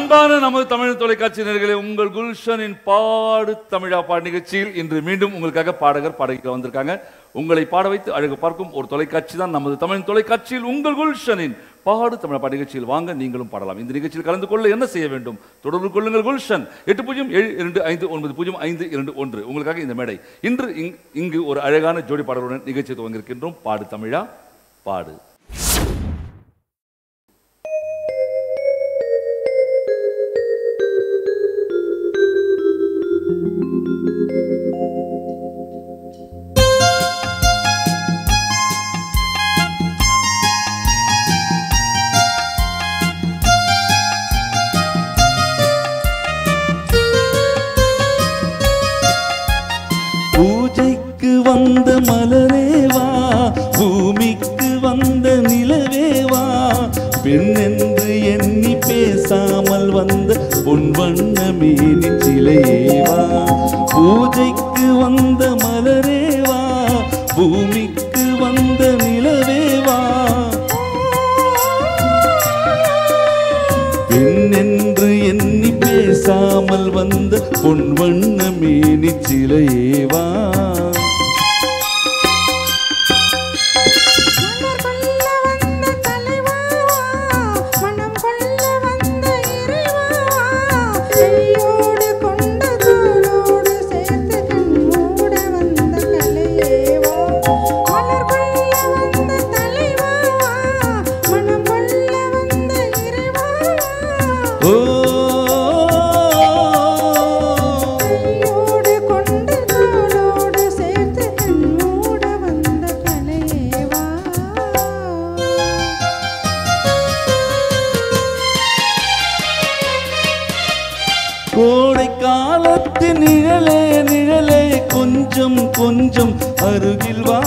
அன்பான நமது தமிழ் தொலைக்காட்சி நேர்களே உங்கள் குல்ஷனின் பாடு தமிழா பாடு நிகழ்ச்சியில் இன்று மீண்டும் உங்களுக்காக பாடகர் பாடகிகள் வந்திருக்காங்க உங்களை பாட வைத்து அழகு பார்க்கும் ஒரு தொலைக்காட்சி தான் நமது தமிழ் தொலைக்காட்சியில் உங்கள் குல்ஷனின் பாடு தமிழா பாடு நிகழ்ச்சியில் வாங்க நீங்களும் பாடலாம் இந்த நிகழ்ச்சியில் கலந்து கொள்ள என்ன செய்ய வேண்டும் தொடர்பு கொள்ளுங்கள் குல்ஷன் எட்டு பூஜ்ஜியம் ஏழு இரண்டு ஐந்து ஒன்பது பூஜ்ஜியம் ஐந்து இரண்டு ஒன்று உங்களுக்காக இந்த மேடை இன்று இங்- இங்கு ஒரு அழகான ஜோடி பாடலுடன் நிகழ்ச்சி துவங்கியிருக்கின்றோம் பாடு தமிழா பாடு பூஜைக்கு வந்த மலரேவா பூமிக்கு வந்த நிலவேவா பெண் என்று எண்ணி பேசாமல் வந்த பொன் வண்ண மேனி சிலையேவா பூஜைக்கு வந்த மலரேவா பூமிக்கு வந்த நிலவேவா பெண் என்று எண்ணி பேசாமல் வந்த பொன் வண்ண மேனி சிலையேவா மலர் கொள்ள வந்த தலைவாவா மனம் கொள்ள வந்த இறைவாவா கையோடு கொண்ட தோளோடு சேர்த்து கண்மூட வந்த கலையேவா மலர் கொள்ள வந்த தலைவாவா மனம் கொள்ள வந்த இறைவாவா ஓ கையோடு கொண்ட தோளோடு சேர்த்து கண்மூட வந்த கலையேவா கோடை காலத்து நிழலே நிழலே கொஞ்சம் கொஞ்சம் அருகில் வா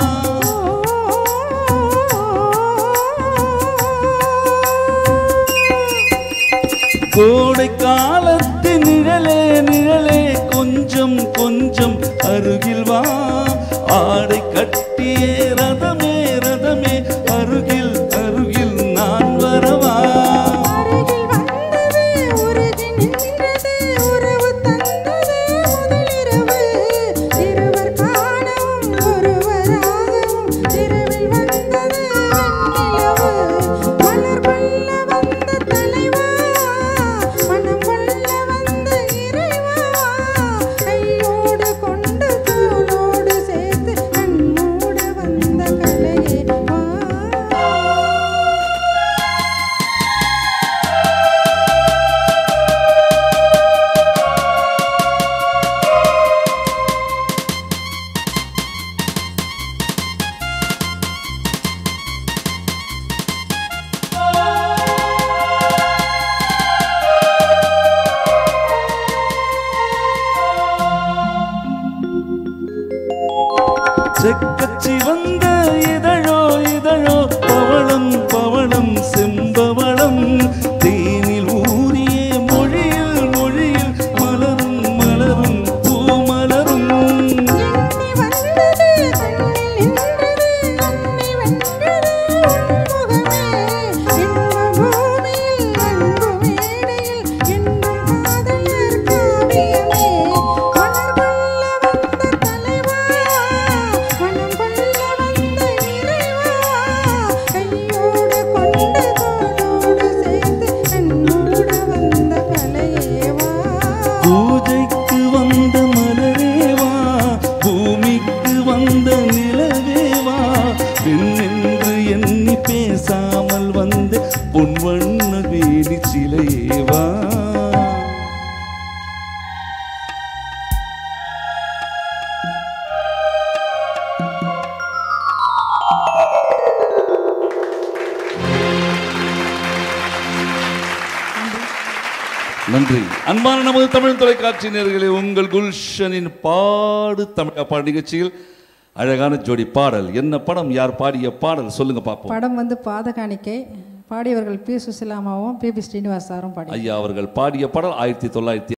கோடை காலத்து நிழலே நிழலே கொஞ்சம் கொஞ்சம் அருகில் வா ஆடை கட்டியே ரதமே ரதமே அருகில் அருகில் நான் வரவா அருகில் வந்தது உருகி நின்றது உறவு தந்தது முதலிரவு இருவர் காணவும் ஒருவராகவும் இரவில் வந்தது வெண்ணிலவு மலர் கொள்ள வந்த தலைவா மனம் கொள்ள வந்த இறைவா கையோடு கொண்டு தோளோடு சேர்த்து கண்மூட வந்த கலையே வா செக்கச்சி வந்த இதழோ இதழோ பவளம் பவளம் செம்பவளம் தேனில் ஊறிய மொழியில் மொழியில் மலரும் மலரும் பூமலரும் எண்ணி வந்தது கண்ணில் நின்றது கண்ணை வென்றது உன்முகமே இன்ப பூமியில் அன்பு மேடையில் என்றும் காதலர் காவியமே மலர் கொள்ள வந்த தலைவா மனம் கொள்ள வந்த இறைவா கையோடு கொண்ட தோளோடு சேர்த்து கண்மூட வந்த கலையேவா பூஜைக்கு வந்த மலரேவா பூமிக்கு வந்த நிலவேவா பெண் என்று எண்ணி பேசாமல் வந்த பொன் வண்ண வேலி சிலையேவா நன்றி அன்பான நமது தமிழ் தொலைக்காட்சி நேர்களே உங்கள் குல்ஷனின் பாடு தமிழ் பாடு நிகழ்ச்சியில் அழகான ஜோடி பாடல் என்ன படம் யார் பாடிய பாடல் சொல்லுங்க பார்ப்போம் படம் வந்து பாதகாணிக்கை பாடியவர்கள் பி சுசிலாமாவும் பி பி ஸ்ரீனிவாஸ் சாரும் பாடி ஐயா அவர்கள் பாடிய பாடல் ஆயிரத்தி தொள்ளாயிரத்தி